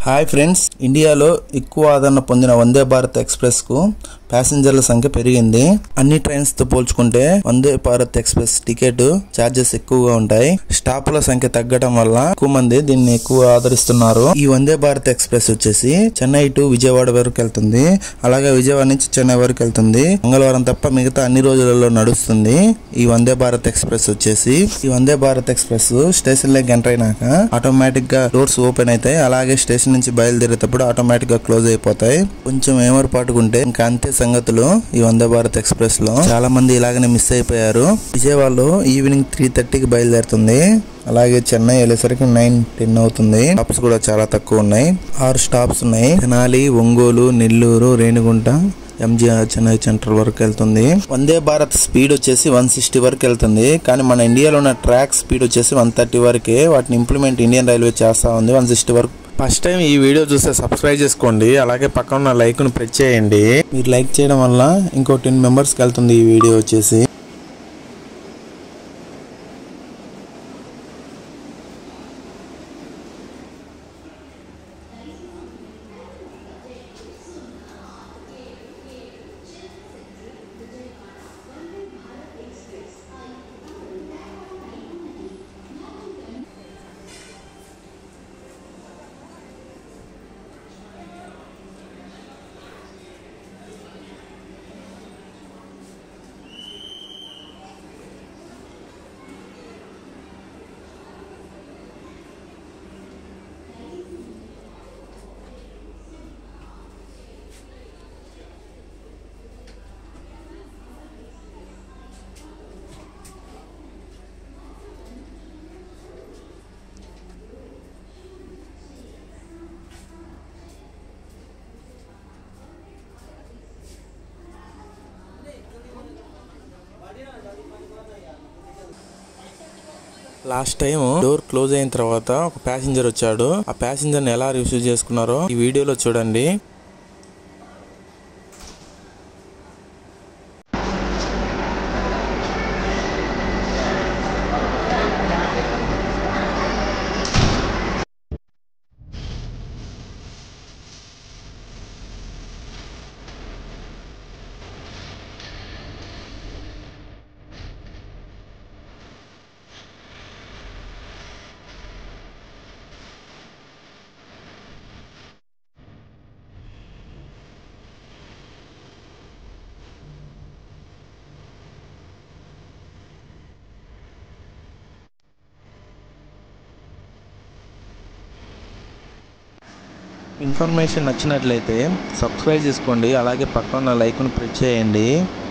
hi friends ఇండియాలో ఎక్కువ ఆదరణ పొందిన వందే భారత్ ఎక్స్ప్రెస్ కు ప్యాసింజర్ల సంఖ్య పెరిగింది అన్ని ట్రైన్స్ తో పోల్చుకుంటే Vande Bharat express ticket charges ఎక్కువగా ఉంటాయి స్టాపుల సంఖ్య తగ్గడం వల్ల ఎక్కువ మంది దీన్ని ఎక్కువ ఆదరిస్తున్నారు ఈ వందే భారత్ ఎక్స్ప్రెస్ వచ్చేసి చెన్నై టు విజయవాడ వరకు వెళ్తుంది అలాగే విజయవాడ నుంచి చెన్నై వరకు వెళ్తుంది మంగళవారం తప్ప మిగతా అన్ని రోజులలో నడుస్తుంది ఈ వందే భారత్ ఎక్స్ప్రెస్ వచ్చేసి ఈ వందే భారత్ ఎక్స్ప్రెస్ స్టేషన్ లోకి ఎంటర్ అయినాక ఆటోమేటిక్ గా డోర్స్ ఓపెన్ అవుతాయి అలాగే స్టేషన్ నుంచి బయలుదేరేటప్పుడు ఆటోమేటిక్ గా క్లోజ్ అయిపోతాయి కొంచెం ఏమరపాటుకుంటే ఇంకా అంతే సంగతులు ఈ వందే భారత్ ఎక్స్ప్రెస్ లో చాలా మంది ఇలాగనే మిస్ అయిపోయారు విజయవాడలో ఈవినింగ్ త్రీ థర్టీకి బయలుదేరుతుంది అలాగే చెన్నై వెళ్ళేసరికి నైన్ టెన్ అవుతుంది స్టాప్స్ కూడా చాలా తక్కువ ఉన్నాయి ఆరు స్టాప్స్ ఉన్నాయి తెనాలి ఒంగోలు నెల్లూరు రేణిగుంట ఎంజీఆర్ చెన్నై సెంట్రల్ వరకు వెళ్తుంది వందే భారత్ స్పీడ్ వచ్చేసి వన్ సిక్స్టీ వరకు వెళ్తుంది కానీ మన ఇండియాలో ఉన్న ట్రాక్ స్పీడ్ వచ్చేసి వన్ థర్టీ వరకే వాటిని ఇంప్లిమెంట్ ఇండియన్ రైల్వే చేస్తా ఉంది వన్ సిక్స్టీ వరకు ఫస్ట్ టైం ఈ వీడియో చూస్తే సబ్స్క్రైబ్ చేసుకోండి అలాగే పక్కన ఉన్న లైక్ ను ప్రెస్ చేయండి మీరు లైక్ చేయడం వల్ల ఇంకో టెన్ మెంబర్స్కి వెళ్తుంది ఈ వీడియో వచ్చేసి లాస్ట్ టైం డోర్ క్లోజ్ అయిన తర్వాత ఒక ప్యాసింజర్ వచ్చాడు ఆ ప్యాసింజర్ ని ఎలా రిసీవ్ చేసుకున్నారో ఈ వీడియోలో చూడండి ఇన్ఫర్మేషన్ నచ్చినట్లయితే సబ్స్క్రైబ్ చేసుకోండి అలాగే పక్కన లైక్ను ప్రెస్ చేయండి